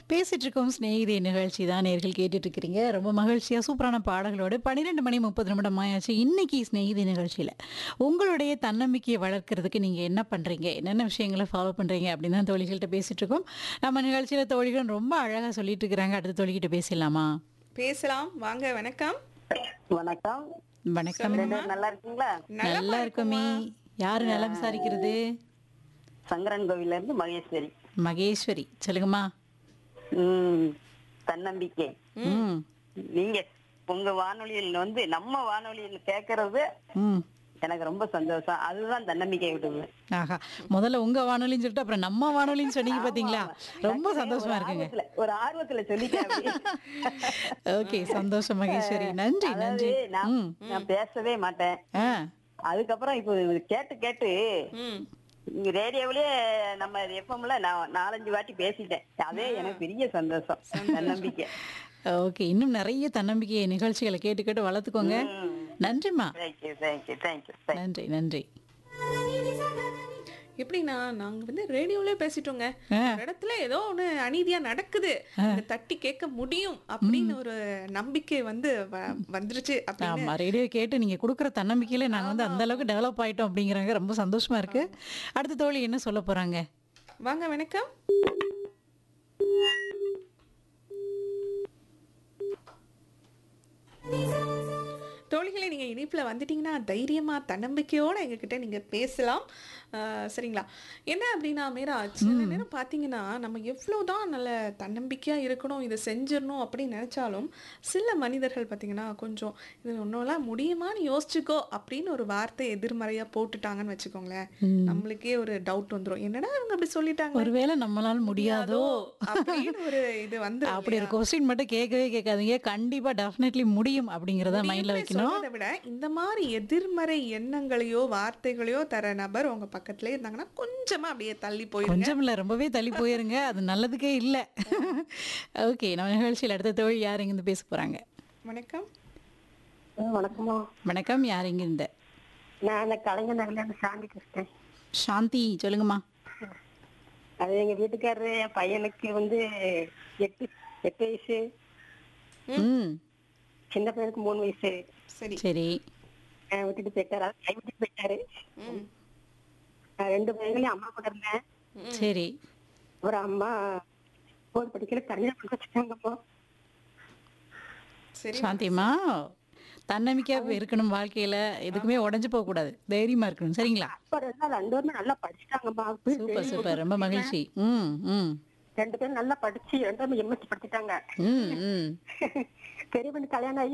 பேசிட்டு இருக்கோம் சிநேகிதி நிகழ்ச்சி தான் நேர்கள் கேட்டுட்டு இருக்கிறீங்க ரொம்ப மகிழ்ச்சியாக சூப்பரான பாடல்களோடு பன்னிரெண்டு மணி முப்பது நிமிடம் ஆயாச்சு இன்னைக்கு சிநேகிதி நிகழ்ச்சியில் உங்களுடைய தன்னம்பிக்கையை வளர்க்கறதுக்கு நீங்கள் என்ன பண்ணுறீங்க என்னென்ன விஷயங்களை ஃபாலோ பண்ணுறீங்க அப்படின்னு தான் தோழிகள்கிட்ட பேசிட்டு இருக்கோம் நம்ம நிகழ்ச்சியில் தோழிகள் ரொம்ப அழகாக சொல்லிட்டு இருக்கிறாங்க அடுத்த தோழிகிட்ட பேசிடலாமா பேசலாம் வாங்க வணக்கம் வணக்கம் வணக்கம் ரெண்டு பேரும் நல்லா இருக்கீங்களா நல்லா இருக்குமே யாரு நலம் விசாரிக்கிறது சங்கரன் கோவில்ல இருந்து மகேஸ்வரி மகேஸ்வரி சொல்லுங்கம்மா ம் தன்னம்பிக்கை ம் நீங்க உங்க வானொலியில் வந்து நம்ம வானொலியில் கேட்கறது ம் எனக்கு ரொம்ப சந்தோஷம் அதுதான் தன்னம்பிக்கை விடுது ஆஹா முதல்ல உங்க வானொலின்னு சொல்லிட்டு அப்புறம் நம்ம வானொலின்னு சொன்னீங்க பாத்தீங்களா ரொம்ப சந்தோஷமா ஒரு இருக்குங்க ஆர்வத்துல- ஒரு ஆர்வத்துல சொல்லிட்டேன் அப்படி. ஓகே சந்தோஷம் மகேஸ்வரி நன்றி அதாவது நன்றி நான் ம் நான் பேசவே மாட்டேன் ஆ அதுக்கப்புறம் இப்போ இது கேட்டு கேட்டு ம் இங்க ரேடியோவிலேயே நம்ம எஃப்எம்ல நான் நாலஞ்சு வாட்டி பேசிட்டேன் அதே எனக்கு பெரிய சந்தோஷம் தன்னம்பிக்கை ஓகே இன்னும் நிறைய தன்னம்பிக்கை நிகழ்ச்சிகளை கேட்டு கேட்டு வளர்த்துக்கோங்க நன்றிம்மா தேங்க்யூ தேங்க்யூ தேங்க்யூ நன்றி நன்றி எப்படின்னா நாங்க வந்து ரேடியோலயே பேசிட்டோங்க ஆ. ஒரு இடத்துல ஏதோ ஒண்ணு அநீதியா நடக்குது இத தட்டி கேட்க முடியும் அப்படின்னு ஒரு நம்பிக்கை வந்து வ- வந்துருச்சு அப்படின்னு ஆமா ரேடியோ கேட்டு நீங்க கொடுக்குற தன்னம்பிக்கையில நாங்க வந்து அந்த அளவுக்கு டெவலப் ஆயிட்டோம் அப்படிங்கிறாங்க ரொம்ப சந்தோஷமா இருக்கு அடுத்த தோழி என்ன சொல்ல போறாங்க வாங்க வணக்கம் தோழிகளை நீங்க இணைப்புல வந்துட்டீங்கன்னா தைரியமா தன்னம்பிக்கையோட எங்ககிட்ட நீங்க பேசலாம் ஆஹ் சரிங்களா என்ன அப்படின்னா மீரா சில நேரம் பார்த்தீங்கன்னா நம்ம எவ்வளோதான் நல்ல தன்னம்பிக்கையா இருக்கணும் இதை செஞ்சிடணும் அப்படின்னு நினைச்சாலும் சில மனிதர்கள் பார்த்தீங்கன்னா கொஞ்சம் இது ஒன்றும்லாம் முடியுமான்னு யோசிச்சுக்கோ அப்படின்னு ஒரு வார்த்தை எதிர்மறையா போட்டுட்டாங்கன்னு வச்சுக்கோங்களேன் நம்மளுக்கே ஒரு டவுட் வந்துரும் என்னடா இவங்க அப்படி சொல்லிட்டாங்க ஒருவேளை நம்மளால முடியாதோ அப்படின்னு ஒரு இது வந்து அப்படி ஒரு கொஸ்டின் மட்டும் கேட்கவே கேட்காதீங்க கண்டிப்பா டெஃபினெட்லி முடியும் அப்படிங்கறத மைண்ட்ல வைக்கணும் சொல்றதை விட இந்த மாதிரி எதிர்மறை எண்ணங்களையோ வார்த்தைகளையோ தர நபர் உங்க பக்கத்துல இருந்தாங்கன்னா கொஞ்சமா அப்படியே தள்ளி போயிருங்க கொஞ்சம் இல்ல ரொம்பவே தள்ளி போயிருங்க அது நல்லதுக்கே இல்ல ஓகே நம்ம நிகழ்ச்சியில் அடுத்த தோழி யார் இங்கிருந்து பேச போறாங்க வணக்கம் வணக்கம்மா வணக்கம் யார் இங்கிருந்து நான் அந்த கலைஞர் நகர்ல இருந்து சாந்தி கிருஷ்ணன் சாந்தி சொல்லுங்கம்மா அது எங்க வீட்டுக்காரரு என் பையனுக்கு வந்து எட்டு எட்டு வயசு ம் சின்ன பையனுக்கு மூணு வயசு சரி சரி அஹ் விட்டுட்டு போயிட்டாரு அவர் கை விட்டுட்டு போயிட்டாரு ம், நான் ரெண்டு பையங்களையும் அம்மா கூட இருந்தேன் சரி ஒரு அம்மா போர் படிக்கல தனியா பண்ண வச்சுட்டாங்கம்மா சரி சாந்திம்மா தன்னம்பிக்கையா இருக்கணும் வாழ்க்கையில எதுக்குமே உடஞ்சு போக கூடாது தைரியமா இருக்கணும் சரிங்களா அப்ப ரெண்டு ரெண்டு பேரும் நல்லா படிச்சுட்டாங்கம்மா சூப்பர் சூப்பர் ரொம்ப மகிழ்ச்சி ம் ம் ரெண்டு பேரும் நல்லா படிச்சு ரெண்டு பேரும் எம்எஸ்சி படிச்சுட்டாங்க ம் ம் பெரியவனுக்கு கல்யாணம் ஆகி